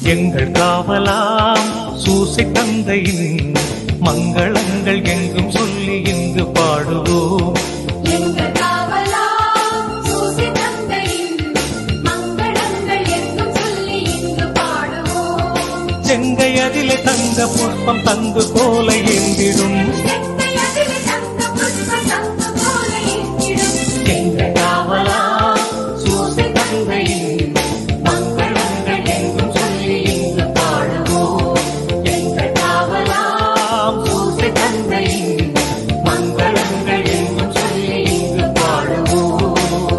எங்கள் காவலாம் சூசை தந்தையின் மங்களங்கள் எங்கும் சொல்லி இங்கு பாடுவோம் எங்கள் காவலாம் சூசி தந்தையின் மங்களங்கள் எங்கும் சொல்லி இங்கு பாடுவோம் செங்கை அதிலே தங்க புஷ்பம் தங்கு போல ஏந்திடும் செங்கை அதிலே தங்க புஷ்பம் தங்க போல எங்கிடும் எங்கள் காவலாம் சூசை தந்தையின் மங்களங்கள் எங்கும் சொல்லி இங்கு பாடுவோம் எங்கள் காவலாம் சூசை தந்தையின் மங்களங்கள் எங்கும் சொல்லி இங்கு பாடுவோம்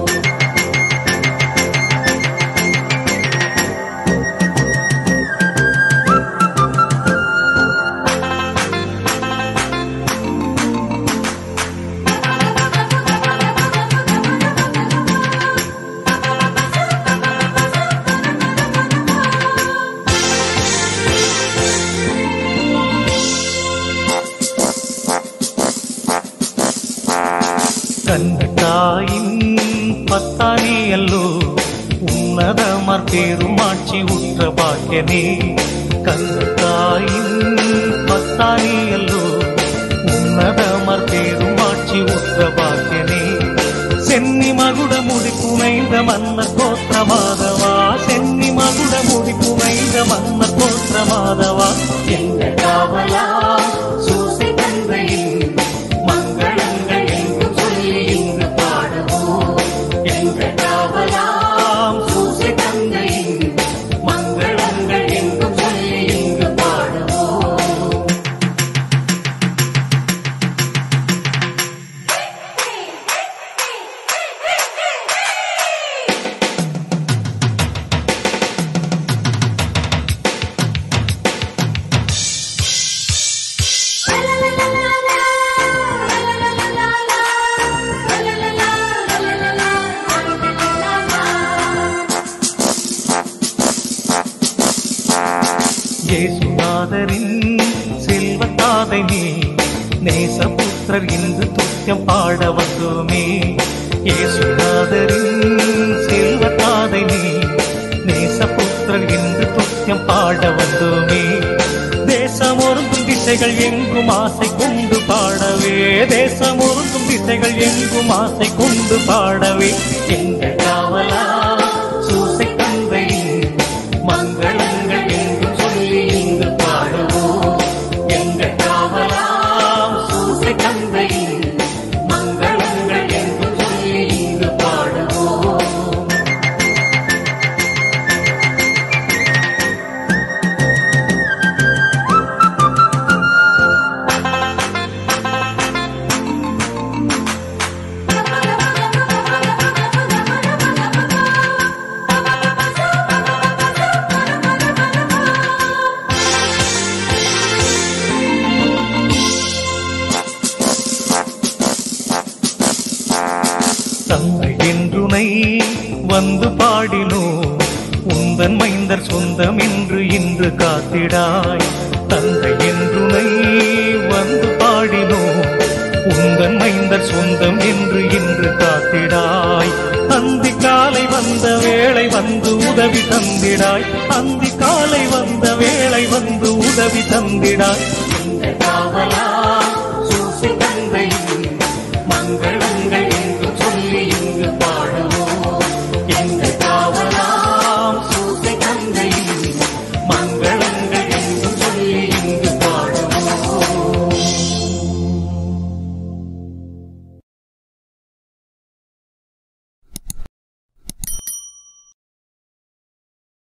கண்ணத்தாயின் பத்தானியல்லோ உன்னதமர் பெருமாட்சி உற்ற பாக்கியனே கண்ணத்தாயின் பத்தானியல்லோ உன்னதமர் பெருமாட்சி உற்ற பாக்கியனே சென்னி மகுட முடி புனைந்த மன்னர் கோத்திர மாதவா சென்னி மகுட முடி புனைந்த மன்னர் கோத்திர மாதவா எங்கள் காவலா சூசை தந்தையின் மங்களங்கள் எங்கும் சொல்லி இங்கு பாடுவோம் எங்கள் காவலாம் சூசை தந்தையின் மங்களங்கள் எங்கும் சொல்லி இங்கு பாடுவோம் இயேசுநாதரின் செல்வத்தாதை நீ நேசபுத்திரர் இன்று துத்தியம் பாட வந்தோமே இயேசுநாதரின் செல்வத்தாதை நீ நேசபுத்திரர் இன்று துத்தியம் பாட வந்தோமே தேசம் ஒருங்கும் திசைகள் எங்கும் ஆசை கொண்டு பாடவே தேசம் ஒருங்கும் திசைகள் எங்கும் ஆசை கொண்டு பாடவே எங்கள் காவலா சூசை தந்தையின் மங்களங்கள் எங்கும் சொல்லி இங்கு பாடுவோம் எங்கள் காவலாம் சூசை தந்தையின் மங்களங்கள் எங்கும் சொல்லி இங்கு பாடுவோம் தந்தை என்றுனை வந்து பாடினோ உந்தன் மைந்தர் சொந்தம் என்று இன்று காத்திடாய் தந்தை என்றுனை வந்து பாடினோ உந்தன் மைந்தர் சொந்தம் என்று இன்று காத்திடாய் அந்தி காலை வந்த வேளை வந்து உதவி தந்திடாய் அந்தி காலை வந்த வேளை வந்து உதவி தந்திடாய் இந்த காவலா